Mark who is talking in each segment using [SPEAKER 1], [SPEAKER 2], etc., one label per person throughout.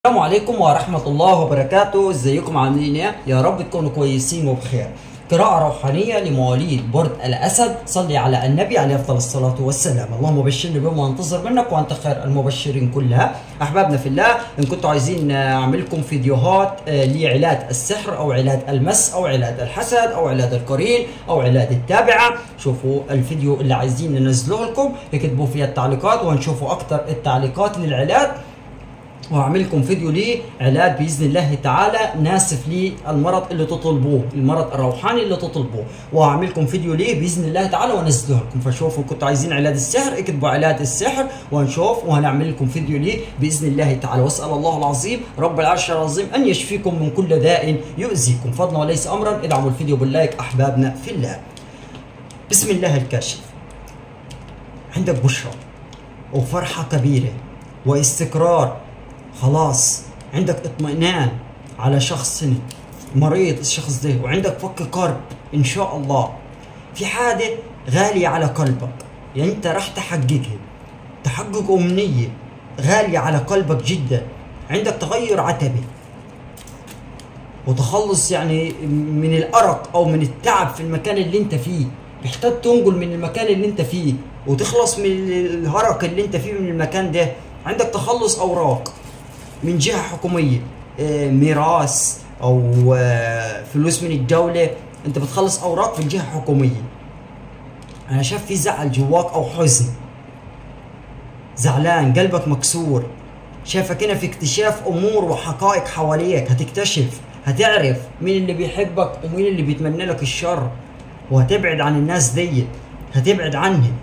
[SPEAKER 1] السلام عليكم ورحمة الله وبركاته ازيكم عاملين ايه يا رب تكونوا كويسين وبخير قراءة روحانية لمواليد برد الأسد صلي على النبي عليه أفضل الصلاة والسلام اللهم بشرني بما أنتظر منك وأنت خير المبشرين كلها أحبابنا في الله إن كنتوا عايزين أعمل لكم فيديوهات آه، لعلاج السحر أو علاج المس أو علاج الحسد أو علاج القرين أو علاج التابعة شوفوا الفيديو اللي عايزين ننزله لكم اكتبوا فيها التعليقات وهنشوفوا أكتر التعليقات للعلاج وهعمل لكم فيديو ليه علاج باذن الله تعالى ناسف للمرض اللي تطلبوه المرض الروحاني اللي تطلبوه وهعمل لكم فيديو ليه باذن الله تعالى وانزله لكم فشوفوا كنتوا عايزين علاج السحر اكتبوا علاج السحر وهنشوف وهنعمل لكم فيديو ليه باذن الله تعالى واسال الله العظيم رب العرش العظيم ان يشفيكم من كل داء يؤذيكم فضلا وليس امرا ادعموا الفيديو باللايك احبابنا في الله بسم الله الكاشف عندك بشرى وفرحة كبيرة واستقرار خلاص عندك اطمئنان على شخص مريض الشخص ده وعندك فك كرب ان شاء الله في حاجة غالية على قلبك يعني انت راح تحققها تحقق امنية غالية على قلبك جدا عندك تغير عتبي وتخلص يعني من الارق او من التعب في المكان اللي انت فيه محتاج تنقل من المكان اللي انت فيه وتخلص من الهرق اللي انت فيه من المكان ده عندك تخلص اوراق من جهه حكوميه آه، ميراث او آه، فلوس من الدوله انت بتخلص اوراق في الجهه الحكوميه انا شايف في زعل جواك او حزن زعلان قلبك مكسور شايفك هنا في اكتشاف امور وحقائق حواليك هتكتشف هتعرف مين اللي بيحبك ومين اللي بيتمنى لك الشر وهتبعد عن الناس دي هتبعد عنهم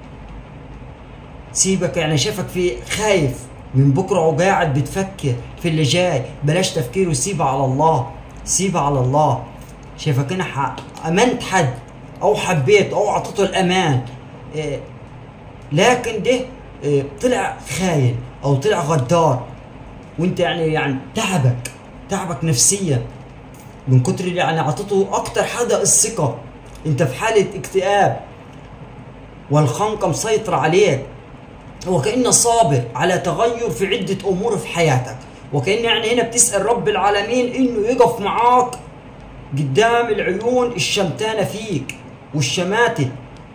[SPEAKER 1] سيبك يعني شايفك في خايف من بكره وقاعد بتفكر في اللي جاي بلاش تفكير وسيبها على الله سيبها على الله شايفك هنا ح- امنت حد او حبيت او اعطيته الامان إيه لكن ده إيه طلع خاين او طلع غدار وانت يعني يعني تعبك تعبك نفسيا من كتر اللي يعني اعطيته اكتر حدا الثقه انت في حاله اكتئاب والخنقه مسيطره عليك وكأنه صابر على تغير في عدة أمور في حياتك وكأن يعني هنا بتسأل رب العالمين إنه يقف معاك قدام العيون الشمتانة فيك والشماتة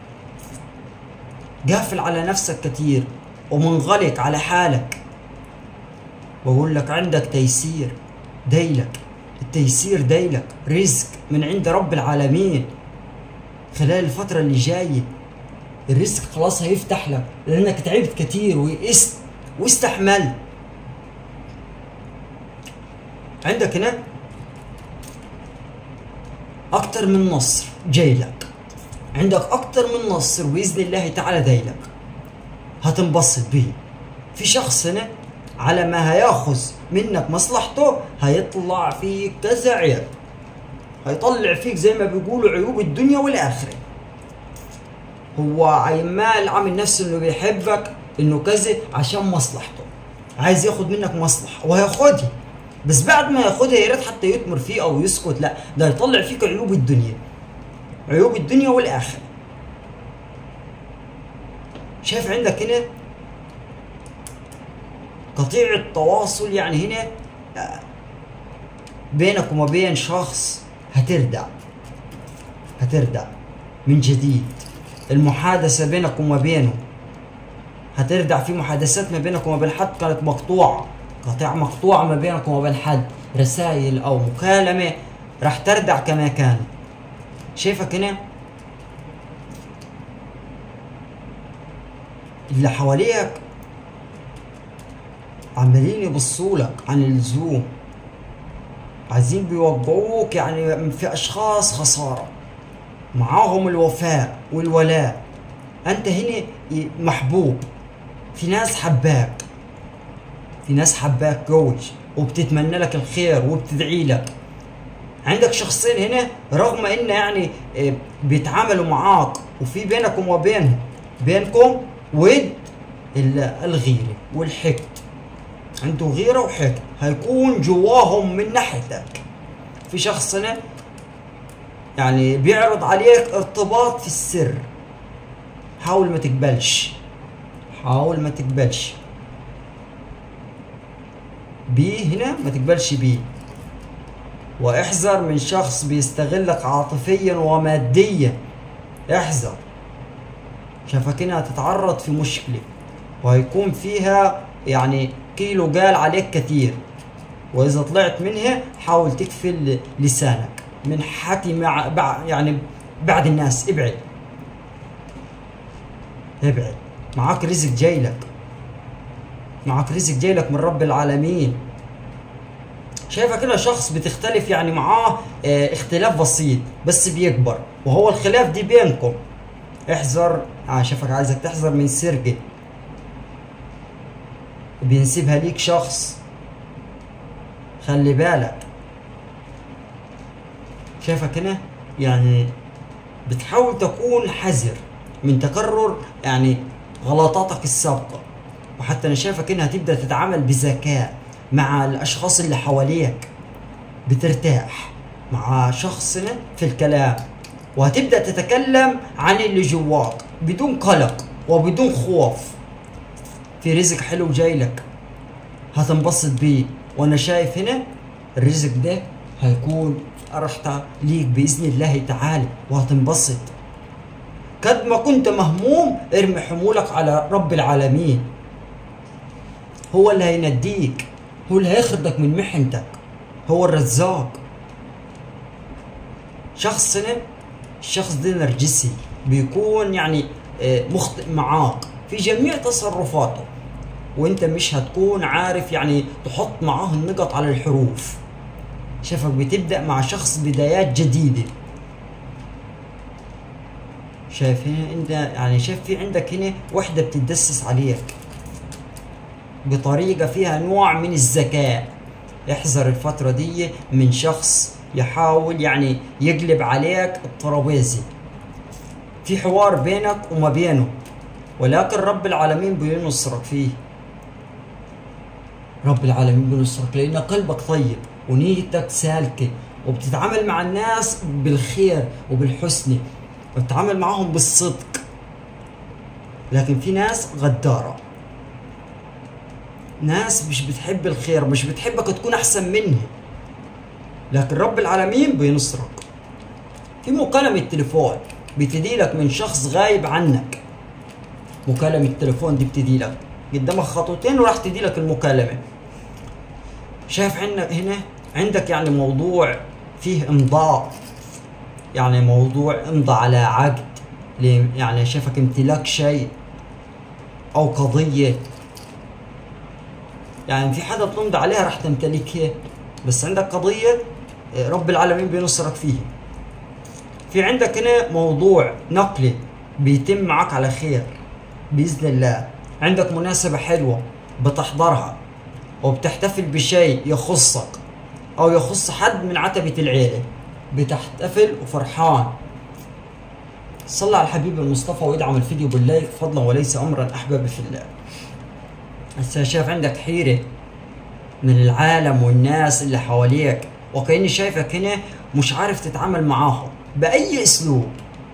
[SPEAKER 1] قافل على نفسك كتير ومنغلق على حالك بقول لك عندك تيسير ديلك التيسير ديلك رزق من عند رب العالمين خلال الفترة اللي جاية الرزق خلاص هيفتح لك لانك تعبت كتير ويئست واستحملت عندك هنا اكتر من نصر جاي لك عندك اكتر من نصر باذن الله تعالى دايلك هتنبسط به في شخص هنا على ما هياخذ منك مصلحته هيطلع فيك كذا عيب هيطلع فيك زي ما بيقولوا عيوب الدنيا والاخره هو عمال عامل نفسه انه بيحبك انه كذا عشان مصلحته عايز ياخد منك مصلحه وهياخدها بس بعد ما ياخدها يا ريت حتى يتمر فيه او يسكت لا ده يطلع فيك عيوب الدنيا عيوب الدنيا والاخره شايف عندك هنا قطيع التواصل يعني هنا آه، بينك وما بين شخص هتردع هتردع من جديد المحادثة بينك وما بينه هتردع في محادثات ما بينك وما بين حد كانت مقطوعة قطيع مقطوعة ما بينك وما بين حد رسائل أو مكالمة راح تردع كما كان شايفك هنا اللي حواليك عمالين يبصوا لك عن اللزوم عايزين بيوقعوك يعني في اشخاص خساره معاهم الوفاء والولاء انت هنا محبوب في ناس حباك في ناس حباك قوي وبتتمنى لك الخير وبتدعي لك عندك شخصين هنا رغم ان يعني آه، بيتعاملوا معاك وفي بينك وما بينهم بينكم ود ال- الغيره والحقد عنده غيره وحقد هيكون جواهم من ناحيتك في شخص هنا يعني بيعرض عليك ارتباط في السر حاول ما تقبلش حاول ما تقبلش بي هنا ما تقبلش بيه واحذر من شخص بيستغلك عاطفيا وماديا احذر شافك هنا هتتعرض في مشكلة وهيكون فيها يعني كيلو قال عليك كتير واذا طلعت منها حاول تقفل لسانك من حكي مع بع يعني بعد الناس ابعد ابعد معاك رزق جاي لك معاك رزق جاي لك من رب العالمين شايفه كده شخص بتختلف يعني معاه اه اختلاف بسيط بس بيكبر وهو الخلاف دي بينكم احذر اه شايفك عايزك تحذر من سرقه بينسبها ليك شخص خلي بالك شايفك هنا يعني بتحاول تكون حذر من تكرر يعني غلطاتك السابقة وحتى أنا شايفك إنها تبدأ تتعامل بذكاء مع الأشخاص اللي حواليك بترتاح مع شخصنا في الكلام وهتبدأ تتكلم عن اللي جواك بدون قلق وبدون خوف في رزق حلو جاي لك هتنبسط بيه وانا شايف هنا الرزق ده هيكون أرحت ليك بإذن الله تعالى وهتنبسط قد ما كنت مهموم ارمي حمولك على رب العالمين هو اللي هينديك هو اللي هيخرجك من محنتك هو الرزاق شخصنا الشخص ده نرجسي بيكون يعني مخطئ معاك في جميع تصرفاته وانت مش هتكون عارف يعني تحط معاه النقط على الحروف شايفك بتبدأ مع شخص بدايات جديدة شايف هنا انت يعني شايف في عندك هنا وحدة بتتدسس عليك بطريقة فيها نوع من الذكاء احذر الفترة دي من شخص يحاول يعني يقلب عليك الترابيزة في حوار بينك وما بينه ولكن رب العالمين بينصرك فيه رب العالمين بينصرك لأن قلبك طيب ونيتك سالكة وبتتعامل مع الناس بالخير وبالحسن وبتتعامل معهم بالصدق لكن في ناس غدارة ناس مش بتحب الخير مش بتحبك تكون أحسن منها لكن رب العالمين بينصرك في مكالمة تليفون بتدي لك من شخص غايب عنك مكالمة التليفون دي بتدي لك قدامك خطوتين وراح تدي لك المكالمة شايف عندك هنا عندك يعني موضوع فيه امضاء يعني موضوع امضى على عقد يعني شايفك امتلاك شيء او قضية يعني في حدا بتمضي عليها راح تمتلكها بس عندك قضية رب العالمين بينصرك فيها في عندك هنا موضوع نقلي بيتم معك على خير بإذن الله عندك مناسبة حلوة بتحضرها وبتحتفل بشيء يخصك أو يخص حد من عتبة العيلة بتحتفل وفرحان صلى على الحبيب المصطفى وادعم الفيديو باللايك فضلا وليس أمرا أحبابي في الله هسه شايف عندك حيرة من العالم والناس اللي حواليك وكأني شايفك هنا مش عارف تتعامل معاهم بأي أسلوب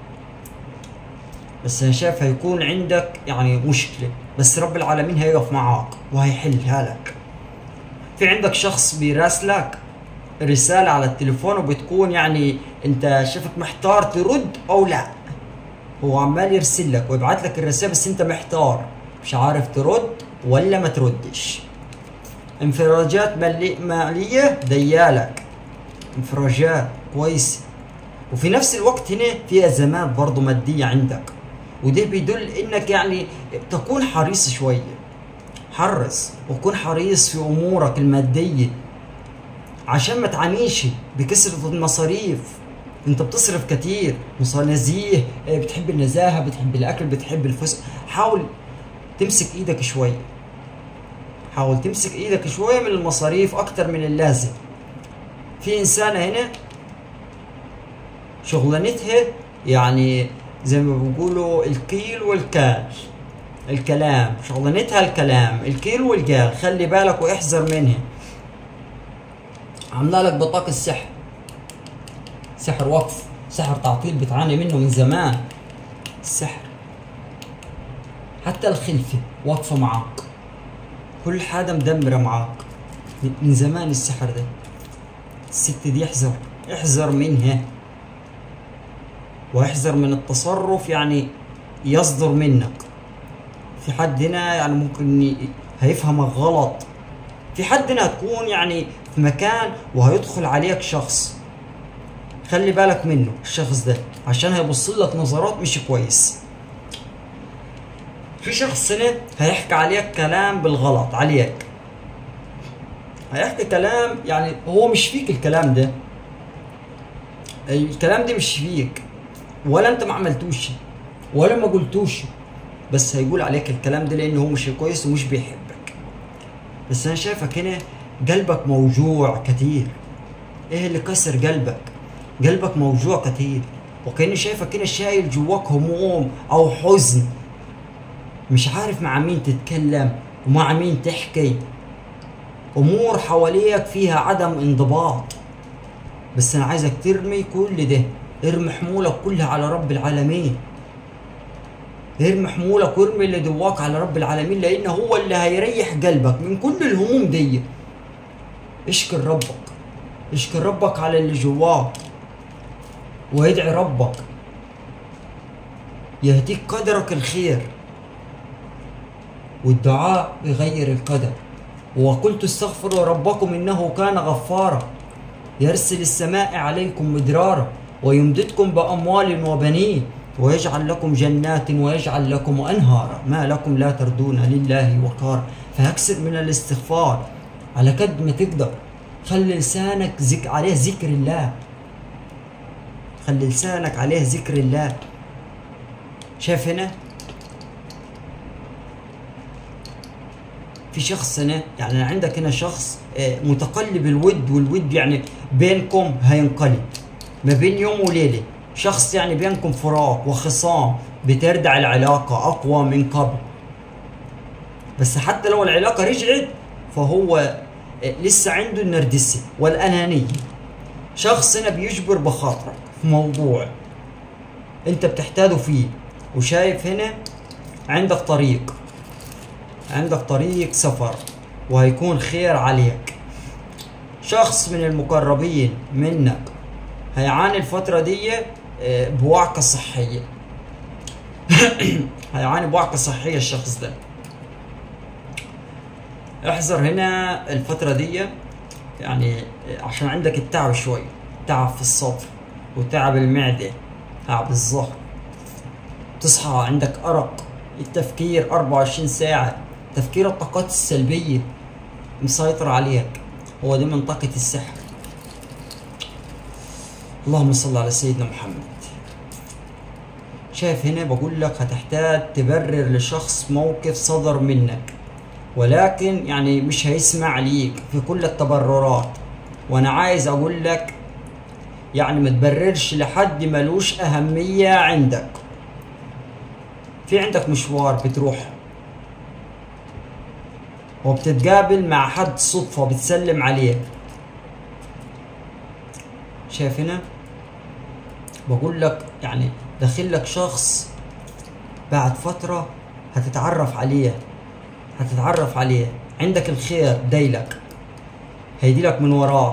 [SPEAKER 1] بس أنا شايف هيكون عندك يعني مشكلة بس رب العالمين هيقف معاك وهيحلها لك في عندك شخص بيراسلك رسالة على التليفون وبتكون يعني انت شايفك محتار ترد او لا هو عمال يرسل لك ويبعت لك الرسالة بس انت محتار مش عارف ترد ولا ما تردش انفراجات مالي مالية ديالك انفراجات كويس وفي نفس الوقت هنا في ازمات برضه مادية عندك وده بيدل انك يعني تكون حريص شوية حرص وكون حريص في امورك المادية عشان ما تعانيش بكثرة المصاريف انت بتصرف كتير نزيه بتحب النزاهة بتحب الاكل بتحب الفسق حاول تمسك ايدك شوية حاول تمسك ايدك شوية من المصاريف اكتر من اللازم في انسانة هنا شغلانتها يعني زي ما بيقولوا الكيل والكال الكلام شغلانتها الكلام الكيل والقال خلي بالك واحذر منها عامله لك بطاقة سحر سحر وقف سحر تعطيل بتعاني منه من زمان السحر حتى الخلفة واقفة معاك كل حاجة مدمرة معاك من زمان السحر ده الست دي احذر احذر منها واحذر من التصرف يعني يصدر منك في حد هنا يعني ممكن ي- هيفهمك غلط في حد هنا هتكون يعني في مكان وهيدخل عليك شخص خلي بالك منه الشخص ده عشان هيبص لك نظرات مش كويس في شخص هنا هيحكي عليك كلام بالغلط عليك هيحكي كلام يعني هو مش فيك الكلام ده الكلام ده مش فيك ولا انت ما عملتوش ولا ما قلتوش بس هيقول عليك الكلام ده لانه هو مش كويس ومش بيحبك بس انا شايفك هنا قلبك موجوع كتير ايه اللي كسر قلبك قلبك موجوع كتير وكاني شايفك هنا شايل جواك هموم او حزن مش عارف مع مين تتكلم ومع مين تحكي امور حواليك فيها عدم انضباط بس انا عايزك ترمي كل ده ارمي حمولك كلها على رب العالمين ارمي حمولك وارمي اللي جواك على رب العالمين لان هو اللي هيريح قلبك من كل الهموم دي اشكر ربك اشكر ربك على اللي جواك وادعي ربك يهديك قدرك الخير والدعاء بغير القدر وقلت استغفروا ربكم انه كان غفارا يرسل السماء عليكم مدرارا ويمددكم باموال وبنين ويجعل لكم جنات ويجعل لكم انهارا ما لكم لا تردون لله وقارا فاكثر من الاستغفار على قد ما تقدر خلي لسانك ذك عليه ذكر الله خلي لسانك عليه ذكر الله شايف هنا في شخص هنا يعني عندك هنا شخص آه، متقلب الود والود يعني بينكم هينقلب ما بين يوم وليله شخص يعني بينكم فراق وخصام بتردع العلاقه اقوى من قبل بس حتى لو العلاقه رجعت فهو آه، لسه عنده النرجسي والانانيه شخص هنا بيجبر بخاطرك في موضوع انت بتحتاجه فيه وشايف هنا عندك طريق عندك طريق سفر وهيكون خير عليك شخص من المقربين منك هيعاني الفترة دي آه، بوعكة صحية هيعاني بوعكة صحية الشخص ده احذر هنا الفترة دي يعني آه، عشان عندك التعب شوي تعب في الصدر وتعب المعدة تعب الظهر تصحى عندك أرق التفكير 24 ساعة تفكير الطاقات السلبية مسيطر عليك هو دي منطقة السحر اللهم صل على سيدنا محمد شايف هنا بقول لك هتحتاج تبرر لشخص موقف صدر منك ولكن يعني مش هيسمع ليك في كل التبررات وانا عايز اقول لك يعني ما تبررش لحد ملوش اهمية عندك في عندك مشوار بتروح وبتتقابل مع حد صدفة بتسلم عليه شايف هنا بقول لك يعني داخل لك شخص بعد فترة هتتعرف عليه هتتعرف عليه عندك الخير دايلك هيديلك من وراه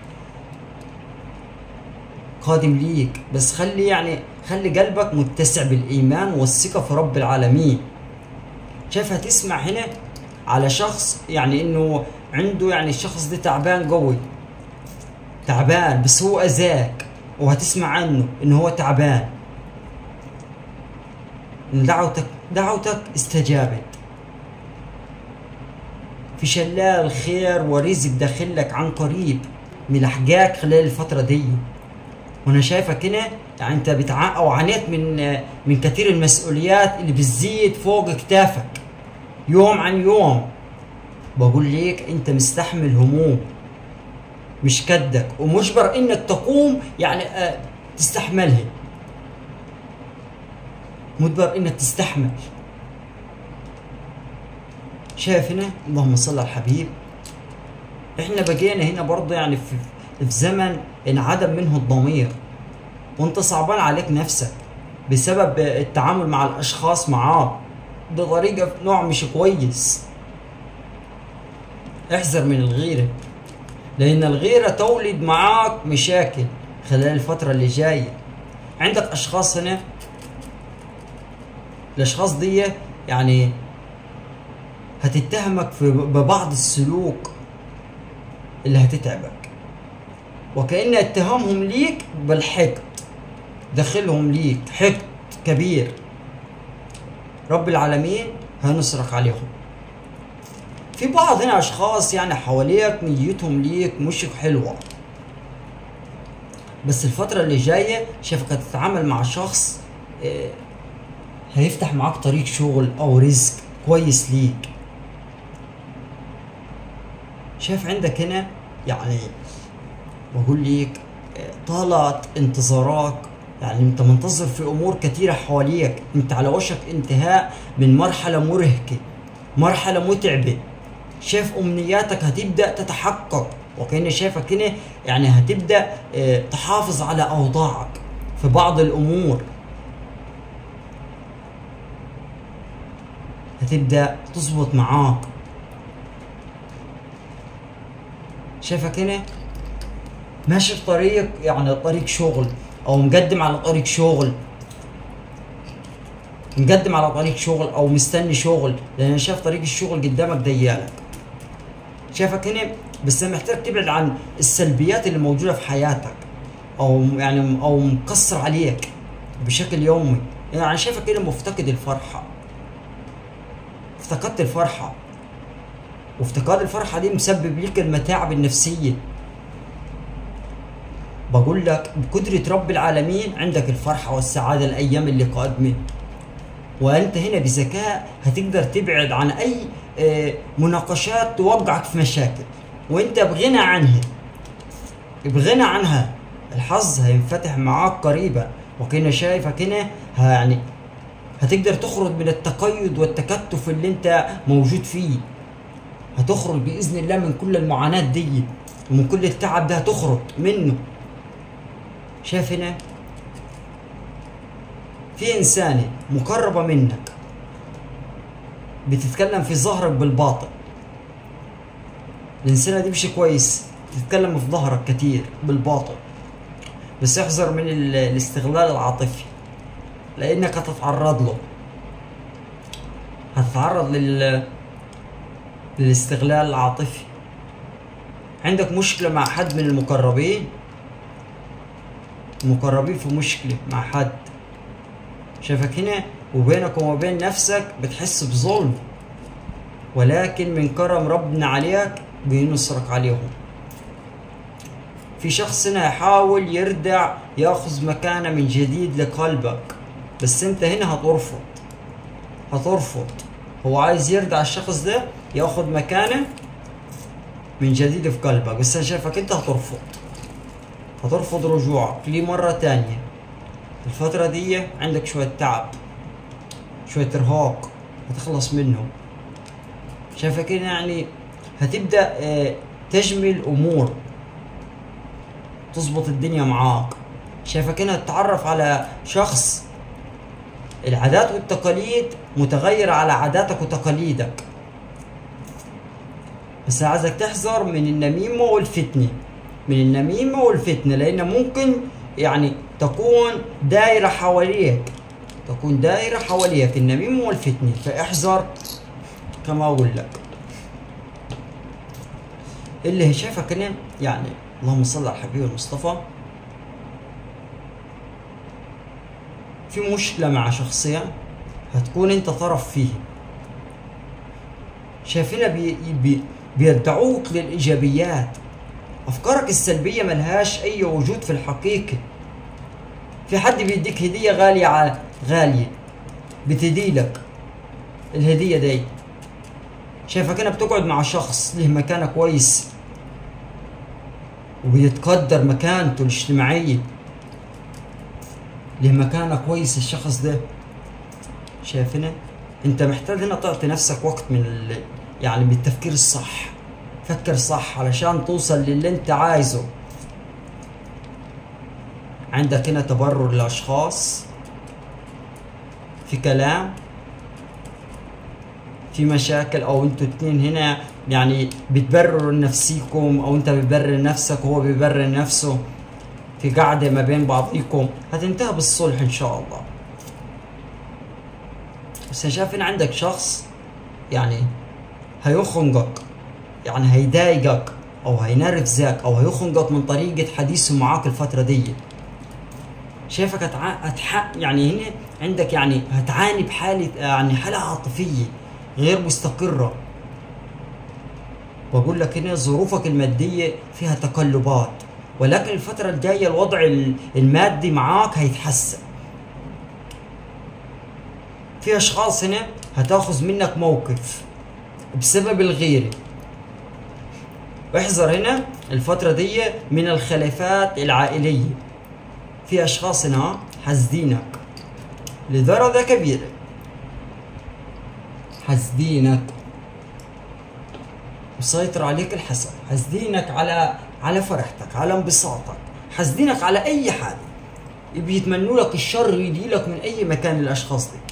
[SPEAKER 1] قادم ليك بس خلي يعني خلي قلبك متسع بالإيمان والثقة في رب العالمين شايف هتسمع هنا على شخص يعني انه عنده يعني الشخص ده تعبان قوي تعبان بس هو اذاك وهتسمع عنه انه هو تعبان إن دعوتك دعوتك استجابت في شلال خير ورزق داخلك عن قريب ملحقاك خلال الفترة دي وانا شايفك هنا يعني انت بتع او عانيت من من كثير المسؤوليات اللي بتزيد فوق كتافك يوم عن يوم بقول ليك انت مستحمل هموم مش كدك ومجبر انك تقوم يعني آه تستحملها مجبر انك تستحمل شايف هنا اللهم صل على الحبيب احنا بقينا هنا برضه يعني في, في زمن انعدم منه الضمير وانت صعبان عليك نفسك بسبب التعامل مع الاشخاص معاك بطريقه نوع مش كويس احذر من الغيرة لأن الغيرة تولد معاك مشاكل خلال الفترة اللي جاية عندك أشخاص هنا الأشخاص دي يعني هتتهمك في ببعض السلوك اللي هتتعبك وكأن اتهامهم ليك بالحقد دخلهم ليك حقد كبير رب العالمين هنصرك عليهم في بعض هنا اشخاص يعني حواليك نيتهم ليك مش حلوه بس الفتره اللي جايه شايفك هتتعامل مع شخص آه، هيفتح معاك طريق شغل او رزق كويس ليك شايف عندك هنا يعني بقول لك آه، طالت انتظارك يعني انت منتظر في امور كثيره حواليك انت على وشك انتهاء من مرحله مرهقه مرحله متعبه شايف امنياتك هتبدا تتحقق وكاني شايفك هنا يعني هتبدا آه، تحافظ على اوضاعك في بعض الامور هتبدا تظبط معاك شايفك هنا ماشي في طريق يعني طريق شغل او مقدم على طريق شغل مقدم على طريق شغل او مستني شغل لان انا شايف طريق الشغل قدامك ضيقلك شايفك هنا بس محتاج تبعد عن السلبيات اللي موجوده في حياتك او يعني او مقصر عليك بشكل يومي يعني انا شايفك هنا مفتقد الفرحه افتقدت الفرحه وافتقاد الفرحه دي مسبب لك المتاعب النفسيه بقول لك بقدرة رب العالمين عندك الفرحة والسعادة الأيام اللي قادمة وأنت هنا بذكاء هتقدر تبعد عن أي آه، مناقشات توقعك في مشاكل وأنت بغنى عنها بغنى عنها الحظ هينفتح معاك قريبا وكنا شايفك هنا ها- يعني هتقدر تخرج من التقيد والتكتف اللي انت موجود فيه هتخرج بإذن الله من كل المعاناة دي ومن كل التعب ده هتخرج منه شايف هنا في إنسانة مقربة منك بتتكلم في ظهرك بالباطل الإنسانة دي مش كويس تتكلم في ظهرك كتير بالباطل بس احذر من ال- الاستغلال العاطفي لأنك هتتعرض له هتتعرض لل للاستغلال العاطفي عندك مشكلة مع حد من المقربين مقربين في مشكلة مع حد شايفك هنا وبينك وما بين نفسك بتحس بظلم ولكن من كرم ربنا عليك بينصرك عليهم في شخص هنا يحاول يردع ياخذ مكانه من جديد لقلبك بس انت هنا هترفض هترفض هو عايز يردع الشخص ده ياخذ مكانه من جديد في قلبك بس انا شايفك انت هترفض هترفض رجوعك ليه مرة تانية الفترة دي عندك شوية تعب شوية ارهاق هتخلص منه شايفك هنا يعني هتبدأ آه، تجمل أمور تظبط الدنيا معاك شايفك هنا تتعرف على شخص العادات والتقاليد متغيرة على عاداتك وتقاليدك بس عايزك تحذر من النميمة والفتنة من النميمة والفتنة لأن ممكن يعني تكون دايرة حواليك تكون دايرة حواليك النميمة والفتنة فاحذر كما أقول لك اللي شايفك هنا يعني اللهم صل على الحبيب المصطفى في مشكلة مع شخصية هتكون انت طرف فيه شايفينها بي بي بيدعوك للإيجابيات أفكارك السلبية ملهاش أي وجود في الحقيقة في حد بيديك هدية غالية على غالية بتديلك الهدية دي شايفك أنا بتقعد مع شخص له مكانة كويس وبيتقدر مكانته الاجتماعية له مكانة كويس الشخص ده شايفنا انت محتاج هنا تعطي نفسك وقت من ال... يعني بالتفكير الصح فكر صح علشان توصل للي انت عايزه عندك هنا تبرر لاشخاص في كلام في مشاكل او انتوا اتنين هنا يعني بتبرروا لنفسيكم او انت بتبرر نفسك وهو بيبرر نفسه في قعدة ما بين بعضيكم هتنتهي بالصلح ان شاء الله بس انا شايف ان عندك شخص يعني هيخنقك يعني هيضايقك او هينرفزك او هيخنقك من طريقة حديثه معاك الفترة دي شايفك هتع... هتح... يعني هنا عندك يعني هتعاني بحالة يعني حالة عاطفية غير مستقرة بقول لك هنا ظروفك المادية فيها تقلبات ولكن الفترة الجاية الوضع المادي معاك هيتحسن في أشخاص هنا هتاخذ منك موقف بسبب الغيرة واحذر هنا الفترة دي من الخلافات العائلية في أشخاص هنا حاسدينك لدرجة كبيرة حاسدينك مسيطر عليك الحسد حاسدينك على على فرحتك على انبساطك حاسدينك على اي حاجه بيتمنوا لك الشر يجي لك من اي مكان الاشخاص دي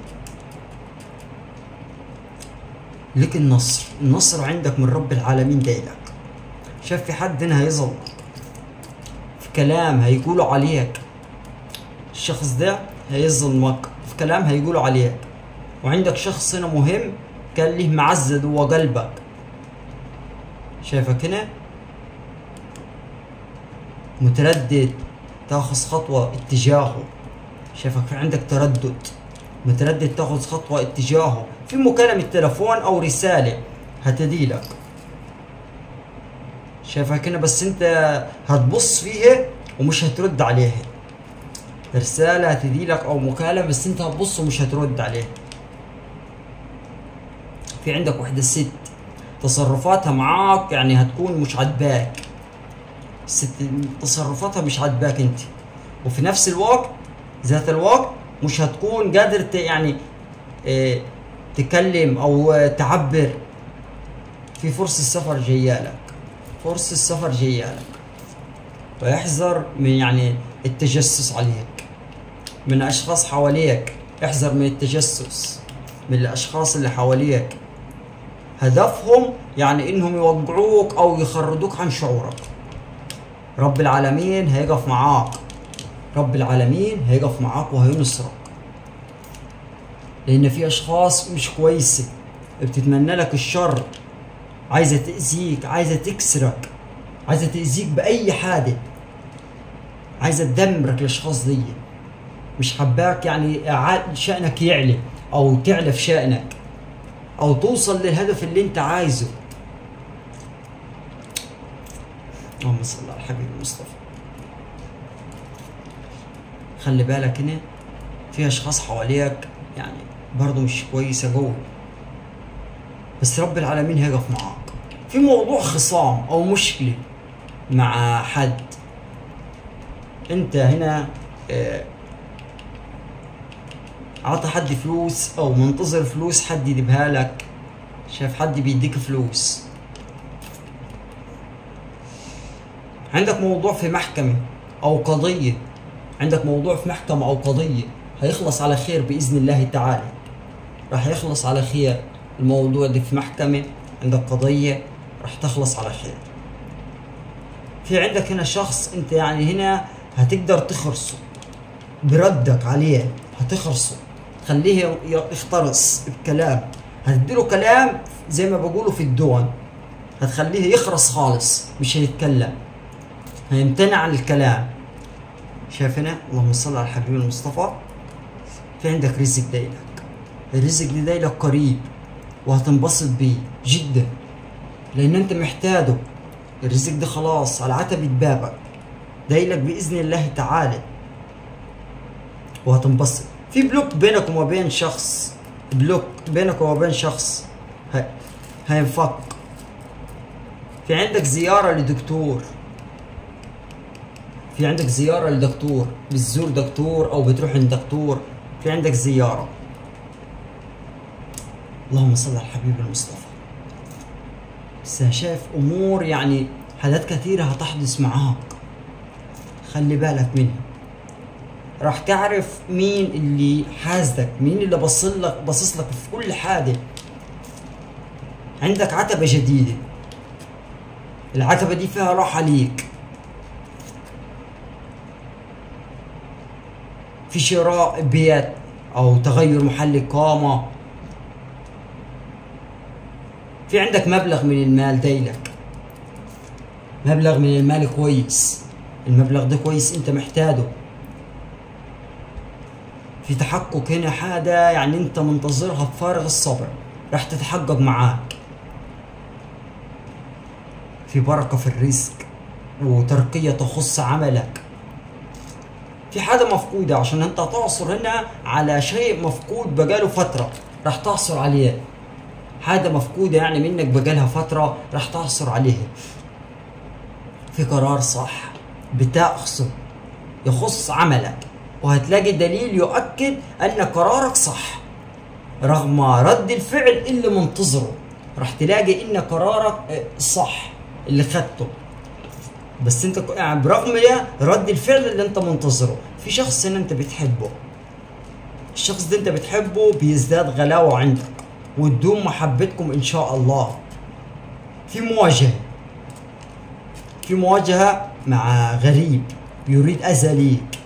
[SPEAKER 1] لك النصر النصر عندك من رب العالمين جاي لك شاف في حد هنا هيظلمك في كلام هيقولوا عليك الشخص ده هيظلمك في كلام هيقولوا عليك وعندك شخص هنا مهم كان له معزة جوا قلبك شايفك هنا متردد تاخذ خطوة اتجاهه شايفك في عندك تردد متردد تاخذ خطوة اتجاهه في مكالمة تلفون أو رسالة هتديلك شايفك هنا بس أنت هتبص فيها ومش هترد عليها رسالة هتديلك أو مكالمة بس أنت هتبص ومش هترد عليها في عندك وحدة ست تصرفاتها معاك يعني هتكون مش عاجباك ست تصرفاتها مش عاجباك انت وفي نفس الوقت ذات الوقت مش هتكون قادر ت- يعني اه تكلم او تعبر في فرصة سفر جايالك فرصة سفر جايالك فاحذر من يعني التجسس عليك من اشخاص حواليك احذر من التجسس من الاشخاص اللي حواليك هدفهم يعني انهم يوقعوك او يخرجوك عن شعورك رب العالمين هيقف معاك رب العالمين هيقف معاك وهينصرك لان في اشخاص مش كويسه بتتمنى لك الشر عايزه تاذيك عايزه تكسرك عايزه تاذيك باي حاجه عايزه تدمرك الاشخاص دي مش حباك يعني ع- شأنك يعلى او تعلى في شأنك او توصل للهدف اللي انت عايزه اللهم صل على الحبيب المصطفى خلي بالك هنا في اشخاص حواليك يعني برضه مش كويسه جوه بس رب العالمين هيقف معاك في موضوع خصام او مشكله مع حد انت هنا آه، عطى حد فلوس او منتظر فلوس حد يجيبها لك شايف حد بيديك فلوس عندك موضوع في محكمة او قضية عندك موضوع في محكمة او قضية هيخلص على خير بإذن الله تعالى راح يخلص على خير الموضوع ده في محكمة عندك قضية راح تخلص على خير في عندك هنا شخص انت يعني هنا هتقدر تخرصه بردك عليه هتخرصه خليه ي- يخترص بكلام هتديله كلام زي ما بقولوا في الدون هتخليه يخرس خالص مش هيتكلم هيمتنع عن الكلام شايف هنا اللهم صل على الحبيب المصطفى في عندك رزق دايلك الرزق ده دايلك قريب وهتنبسط بيه جدا لان انت محتاجه الرزق ده خلاص على عتبة بابك دايلك باذن الله تعالى وهتنبسط في بلوك بينك وما بين شخص بلوك بينك وما بين شخص هي- هينفك في عندك زيارة لدكتور في عندك زيارة لدكتور بتزور دكتور أو بتروح عند دكتور في عندك زيارة اللهم صل على الحبيب المصطفى بس أنا شايف أمور يعني حاجات كثيرة هتحدث معاك خلي بالك منها راح تعرف مين اللي حاسدك مين اللي بصلك باصص لك في كل حاجة عندك عتبة جديدة العتبة دي فيها راحة ليك في شراء بيت او تغير محل اقامة في عندك مبلغ من المال دايلك مبلغ من المال كويس المبلغ ده كويس انت محتاجه في تحقق هنا حاجة يعني انت منتظرها بفارغ الصبر راح تتحقق معاك في بركة في الرزق وترقية تخص عملك في حاجة مفقودة عشان انت تعصر هنا على شيء مفقود بقاله فترة راح تعصر عليه حاجة مفقودة يعني منك بقالها فترة راح تعصر عليها في قرار صح بتأخذه يخص عملك وهتلاقي دليل يؤكد ان قرارك صح رغم رد الفعل اللي منتظره راح تلاقي ان قرارك صح اللي خدته بس انت يعني برغم ده رد الفعل اللي انت منتظره في شخص ان انت بتحبه الشخص ده انت بتحبه بيزداد غلاوة عندك وتدوم محبتكم ان شاء الله في مواجهة في مواجهة مع غريب يريد اذى ليك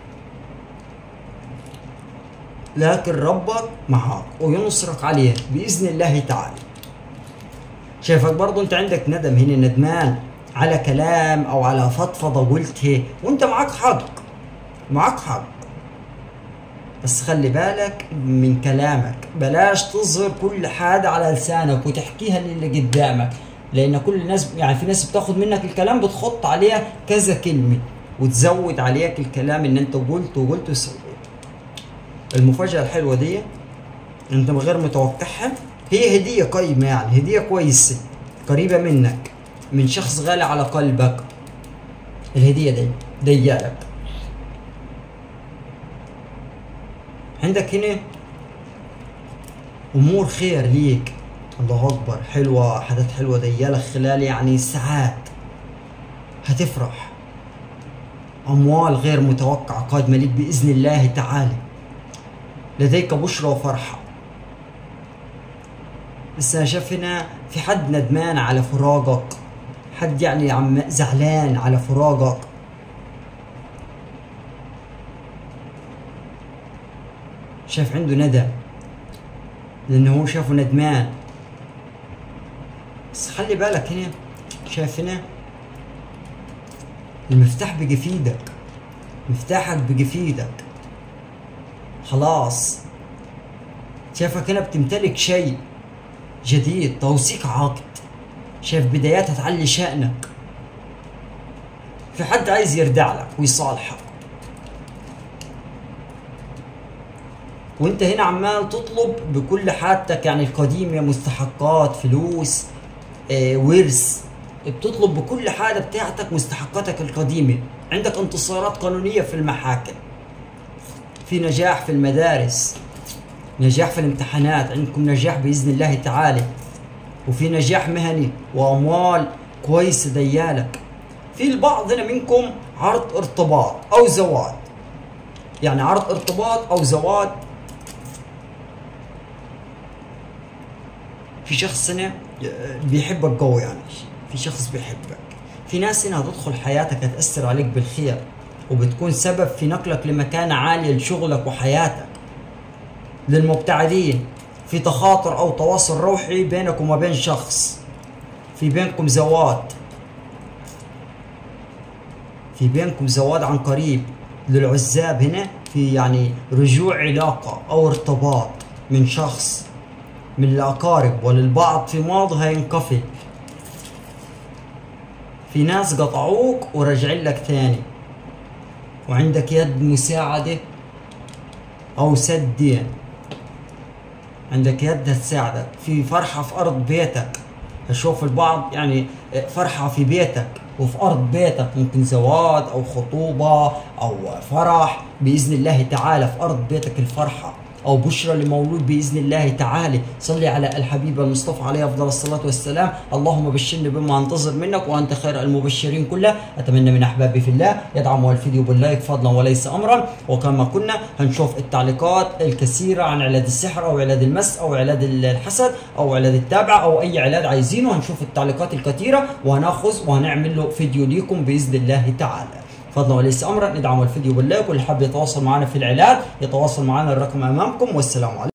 [SPEAKER 1] لكن ربك معك وينصرك عليه باذن الله تعالى شايفك برضو انت عندك ندم هنا ندمان على كلام او على فضفضه قلتها وانت معك حق معك حق بس خلي بالك من كلامك بلاش تظهر كل حاجة على لسانك وتحكيها للي قدامك لان كل الناس يعني في ناس بتاخد منك الكلام بتحط عليها كذا كلمة وتزود عليك الكلام ان انت قلت وقلت وسويت المفاجأة الحلوة دي انت من غير متوقعها هي هدية قيمة يعني هدية كويسة قريبة منك من شخص غالي على قلبك الهدية دي ديالك عندك هنا امور خير ليك الله اكبر حلوة حاجات حلوة ديالك خلال يعني ساعات هتفرح اموال غير متوقعة قادمة ليك باذن الله تعالى لديك بشرى وفرحة بس انا شايف هنا في حد ندمان على فراقك حد يعني عم زعلان على فراقك شايف عنده ندم لانه هو شافه ندمان بس خلي بالك هنا شايف هنا المفتاح بقي في ايدك مفتاحك بقي في ايدك خلاص شايفك هنا بتمتلك شيء جديد توثيق عقد شايف بدايات هتعلي شأنك في حد عايز يردع لك ويصالحك وانت هنا عمال تطلب بكل حاجتك يعني القديمة مستحقات فلوس آه، ورث بتطلب بكل حاجة بتاعتك مستحقاتك القديمة عندك انتصارات قانونية في المحاكم في نجاح في المدارس نجاح في الامتحانات عندكم نجاح بإذن الله تعالى وفي نجاح مهني وأموال كويسة ديالك في البعض هنا منكم عرض ارتباط أو زواج يعني عرض ارتباط أو زواج في شخص هنا بيحبك قوي يعني في شخص بيحبك في ناس هنا هتدخل حياتك هتأثر عليك بالخير وبتكون سبب في نقلك لمكانة عالية لشغلك وحياتك للمبتعدين في تخاطر أو تواصل روحي بينك وما بين شخص في بينكم زواج في بينكم زواج عن قريب للعزاب هنا في يعني رجوع علاقة أو ارتباط من شخص من الأقارب وللبعض في ماضي هينقفل في ناس قطعوك ورجعين لك تاني وعندك يد مساعدة أو سد دين عندك يد تساعدك في فرحة في أرض بيتك أشوف البعض يعني فرحة في بيتك وفي أرض بيتك ممكن زواج أو خطوبة أو فرح بإذن الله تعالى في أرض بيتك الفرحة او بشرى لمولود باذن الله تعالى صلي على الحبيب المصطفى عليه افضل الصلاه والسلام اللهم بشرني بما انتظر منك وانت خير المبشرين كلها اتمنى من احبابي في الله يدعموا الفيديو باللايك فضلا وليس امرا وكما كنا هنشوف التعليقات الكثيره عن علاج السحر او علاج المس او علاج الحسد او علاج التابعه او اي علاج عايزينه هنشوف التعليقات الكثيره وهناخذ وهنعمل له فيديو ليكم باذن الله تعالى فضلا وليس امرا ادعموا الفيديو باللايك واللي حاب يتواصل معنا في العلاج يتواصل معنا الرقم امامكم والسلام عليكم